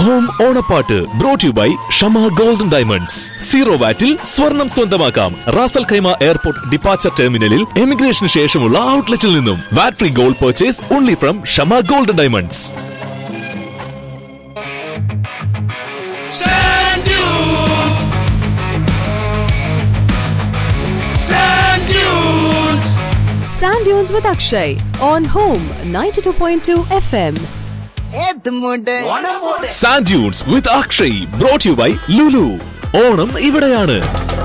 Home ഓണപ്പാട്ട് brought you by Shama golden diamonds zero വാറ്റിൽ സ്വർണം സ്വന്തമാക്കാം റാസൽ ഖൈമ എയർപോർട്ട് ഡിപ്പാച്ചർ ടെർമിനലിൽ എമിഗ്രേഷന് ശേഷമുള്ള ഔട്ട്ലെറ്റിൽ നിന്നും VAT free gold purchase only from Shama golden diamonds Sand dunes. Sand dunes. Sand Dunes with Akshay on Home 92.2 FM. Sand dunes with Akshay brought you by Lulu Onam ഇവിടെയാണ്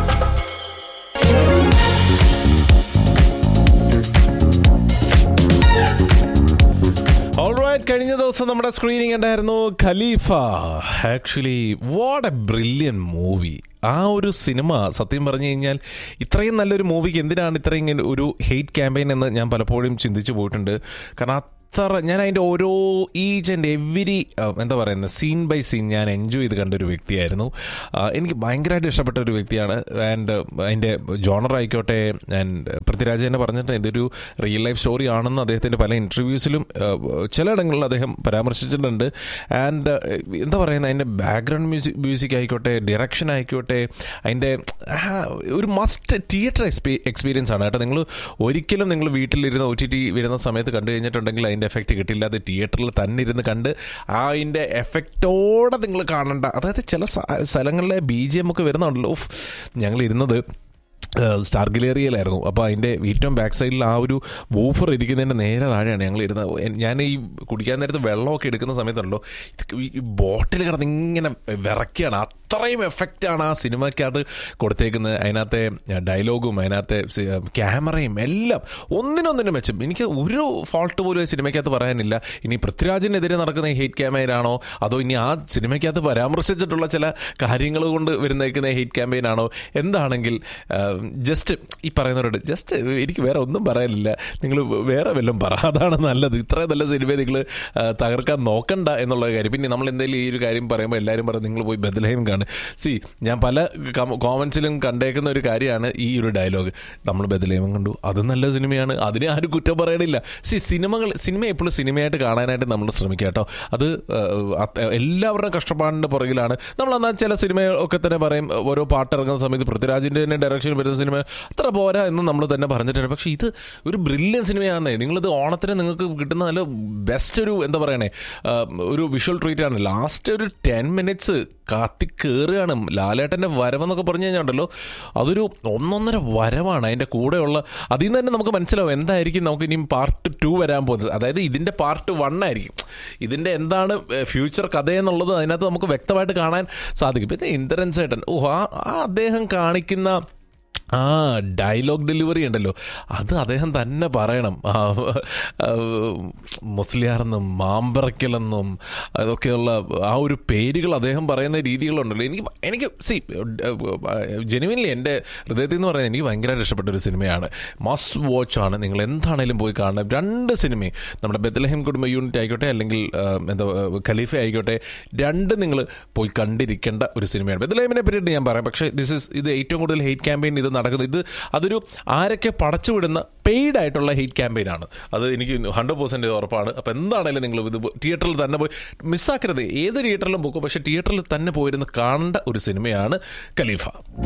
all right കഴിഞ്ഞ ദിവസം നമ്മുടെ സ്ക്രീനിങ് ഉണ്ടായിരുന്നു Khalifa actually what a brilliant movie ആ ഒരു cinema സത്യം പറഞ്ഞു കഴിഞ്ഞാൽ ഇത്രയും നല്ലൊരു മൂവിക്ക് എന്തിനാണ് ഇത്രയും ഇങ്ങനെ ഒരു ഹെയ്റ്റ് ക്യാമ്പയിൻ എന്ന് ഞാൻ പലപ്പോഴും ചിന്തിച്ചു പോയിട്ടുണ്ട് കാരണം അത്ര ഞാൻ അതിൻ്റെ ഓരോ ഈച്ച് ആൻഡ് എവരി എന്താ പറയുന്നത് സീൻ ബൈ സീൻ ഞാൻ എൻജോയ് ചെയ്ത് കണ്ട ഒരു വ്യക്തിയായിരുന്നു ആ, എനിക്ക് ഭയങ്കരമായിട്ട് ഇഷ്ടപ്പെട്ട ഒരു വ്യക്തിയാണ് ആൻഡ് അതിൻ്റെ ജോണർ ആയിക്കോട്ടെ ആൻഡ് പൃഥ്വിരാജ് തന്നെ പറഞ്ഞിട്ട് ഇതൊരു റിയൽ ലൈഫ് സ്റ്റോറി ആണെന്ന് അദ്ദേഹത്തിൻ്റെ പല ഇൻ്റർവ്യൂസിലും ചിലയിടങ്ങളിൽ അദ്ദേഹം പരാമർശിച്ചിട്ടുണ്ട് ആൻഡ് എന്താ പറയുന്നത് അതിൻ്റെ ബാക്ക്ഗ്രൗണ്ട് മ്യൂസിക് മ്യൂസിക് ആയിക്കോട്ടെ ഡിറക്ഷൻ ആയിക്കോട്ടെ അതിൻ്റെ ആ, ഒരു മസ്റ്റ് തിയേറ്റർ എക്സ്പീ എക്സ്പീരിയൻസ് ആണ് കേട്ടോ നിങ്ങൾ ഒരിക്കലും നിങ്ങൾ വീട്ടിലിരുന്ന് ഒ ടി ടി വരുന്ന സമയത്ത് കണ്ടു കഴിഞ്ഞിട്ടുണ്ടെങ്കിൽ അതിൻ്റെ എഫക്റ്റ് കിട്ടില്ല അത് തിയേറ്ററിൽ തന്നെ ഇരുന്ന് കണ്ട് ആ അതിൻ്റെ എഫക്റ്റോടെ നിങ്ങൾ കാണണ്ട അതായത് ചില സ്ഥ- സ്ഥലങ്ങളിലെ ബി ജി എം ഒക്കെ വരുന്നുണ്ടല്ലോ ഉഫ്, ഞങ്ങൾ ഇരുന്നത് സ്റ്റാർ ഗിലേറിയയിലായിരുന്നു അപ്പോൾ അതിൻ്റെ ഏറ്റവും ബാക്ക് സൈഡിൽ ആ ഒരു വൂഫർ ഇരിക്കുന്നതിൻ്റെ നേരെ താഴെയാണ് ഞങ്ങൾ ഇരുന്നത് എൻ- ഞാൻ ഈ കുടിക്കാൻ നേരത്ത് വെള്ളമൊക്കെ എടുക്കുന്ന സമയത്തുണ്ടല്ലോ ഇത് ഈ ബോട്ടിൽ കിടന്ന് ഇങ്ങനെ വിറയ്ക്കുകയാണ് അത്രയും എഫക്റ്റാണ് ആ സിനിമയ്ക്കകത്ത് കൊടുത്തേക്കുന്നത് അതിനകത്തെ ഡയലോഗും അതിനകത്തെ സി- ക്യാമറയും എല്ലാം ഒന്നിനൊന്നിനും മെച്ചം എനിക്ക് ഒരു ഫോൾട്ട് പോലും ഈ സിനിമയ്ക്കകത്ത് പറയാനില്ല ഇനി പൃഥ്വിരാജിനെതിരെ നടക്കുന്ന ഹെയ്റ്റ് ക്യാമ്പയിനാണോ അതോ ഇനി ആ സിനിമയ്ക്കകത്ത് പരാമർശിച്ചിട്ടുള്ള ചില കാര്യങ്ങൾ കൊണ്ട് വരുന്നേക്കുന്ന ഹെയ്റ്റ് ക്യാമ്പയിൻ ആണോ എന്താണെങ്കിൽ ജസ്റ്റ് ഈ പറയുന്നവരോട് ജസ്റ്റ് എനിക്ക് വേറെ ഒന്നും പറയാനില്ല നിങ്ങൾ വേറെ വല്ലതും പറ അതാണ് നല്ലത് ഇത്രയും നല്ല സിനിമയെ നിങ്ങൾ തകർക്കാൻ നോക്കണ്ട എന്നുള്ള കാര്യം പിന്നെ നമ്മൾ എന്തെങ്കിലും ഈ ഒരു കാര്യം പറയുമ്പോൾ എല്ലാവരും പറയും നിങ്ങൾ പോയി ബദലഹയും കാണ് സി ഞാൻ പല കോമൻസിലും കണ്ടേക്കുന്ന ഒരു കാര്യമാണ് ഈ ഒരു ഡയലോഗ് നമ്മൾ ബദലഹയം കണ്ടു അത് നല്ല സിനിമയാണ് അതിനെ ആരും കുറ്റം പറയണില്ല സി സിനിമകൾ സിനിമ എപ്പോഴും സിനിമയായിട്ട് കാണാനായിട്ട് നമ്മൾ ശ്രമിക്കുക കേട്ടോ അത് ഏഹ്, അത് എല്ലാവരുടെയും കഷ്ടപ്പാടിൻ്റെ പുറകിലാണ് നമ്മൾ എന്നാൽ ചില സിനിമ ഒക്കെ തന്നെ പറയും ഓരോ പാട്ട് ഇറങ്ങുന്ന സമയത്ത് പൃഥ്വിരാജിൻ്റെ തന്നെ ഡയറക്ഷൻ വരുന്ന സിനിമ അത്ര പോരാ എന്ന് നമ്മൾ തന്നെ പറഞ്ഞിട്ടുണ്ട് പക്ഷേ ഇത് ഒരു ബ്രില്യൻ സിനിമയാണെന്നേ നിങ്ങളിത് ഓണത്തിന് നിങ്ങൾക്ക് കിട്ടുന്ന നല്ല ബെസ്റ്റ് ഒരു എന്താ പറയണേ ആ, ഒരു വിഷ്വൽ ട്രീറ്റ് ആണ് ലാസ്റ്റ് ഒരു ടെൻ മിനിറ്റ്സ് കാത്തി കയറുകയാണ് ലാലേട്ടൻ്റെ വരവെന്നൊക്കെ പറഞ്ഞു കഴിഞ്ഞാൽ ഉണ്ടല്ലോ അതൊരു ഒന്നൊന്നര വരവാണ് അതിൻ്റെ കൂടെയുള്ള അതിൽ നിന്ന് തന്നെ നമുക്ക് മനസ്സിലാവും എന്തായിരിക്കും നമുക്ക് ഇനിയും പാർട്ട് ടു വരാൻ പോകുന്നത് അതായത് ഇതിൻ്റെ പാർട്ട് വൺ ആയിരിക്കും ഇതിൻ്റെ എന്താണ് ഫ്യൂച്ചർ കഥയെന്നുള്ളത് അതിനകത്ത് നമുക്ക് വ്യക്തമായിട്ട് കാണാൻ സാധിക്കും പിന്നെ ഇന്ദ്രൻ ചേട്ടൻ ഓ ആ ആ അദ്ദേഹം കാണിക്കുന്ന ആ ഡയലോഗ് ഡെലിവറി ഉണ്ടല്ലോ അത് അദ്ദേഹം തന്നെ പറയണം ആ, ആ, മുസ്ലിയാറെന്നും മാമ്പറയ്ക്കലെന്നും അതൊക്കെയുള്ള ആ ഒരു പേരുകൾ അദ്ദേഹം പറയുന്ന രീതികളുണ്ടല്ലോ എനിക്ക് എനിക്ക് സി ജെനുവിൻലി എൻ്റെ ഹൃദയത്തിൽ നിന്ന് പറയുന്നത് എനിക്ക് ഭയങ്കരമായിട്ട് ഇഷ്ടപ്പെട്ട ഒരു സിനിമയാണ് മസ്റ്റ് വാച്ച് ആണ് നിങ്ങൾ എന്താണേലും പോയി കാണണം രണ്ട് സിനിമയും നമ്മുടെ ബെത്തലഹിം കുടുംബ യൂണിറ്റ് ആയിക്കോട്ടെ അല്ലെങ്കിൽ ആ, എന്താ ഖലീഫ ആയിക്കോട്ടെ രണ്ട് നിങ്ങൾ പോയി കണ്ടിരിക്കേണ്ട ഒരു സിനിമയാണ് ബെത്തലഹിമിനെ പറ്റിയിട്ട് ഞാൻ പറയാം പക്ഷേ ദിസ് ഇസ് ഇത് ഏറ്റവും കൂടുതൽ ഹെയ്റ്റ് ക്യാമ്പയിൻ ഇത് നടക്കുന്നത് ഇത് അതൊരു ആരൊക്കെ പടച്ചുവിടുന്ന പെയ്ഡ് ആയിട്ടുള്ള ഹെയ്റ്റ് ക്യാമ്പയിൻ ആണ് അത് എനിക്ക് ഹൺഡ്രഡ് പെർസെൻറ്റ് ഉറപ്പാണ് അപ്പോൾ എന്താണേലും നിങ്ങൾ ഇത് തിയേറ്ററിൽ തന്നെ പോയി മിസ്സാക്കരുത് ഏത് തിയേറ്ററിലും പോകും പക്ഷേ തിയേറ്ററിൽ തന്നെ പോയിരുന്ന് കാണേണ്ട ഒരു സിനിമയാണ് ഖലീഫ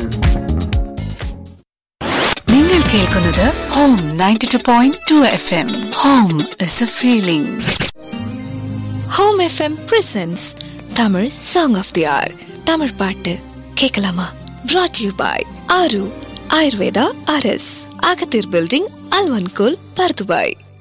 നിങ്ങൾ കേൾക്കുന്നത് home ninety two point two F M home is a feeling home FM presents Tamil song of the hour Tamil பாட்டு கேட்கலாமா brought you by Aaru Ayurveda RS அகத்தீர் பில்டிங் அல்வன்கோல் பர்துபாய்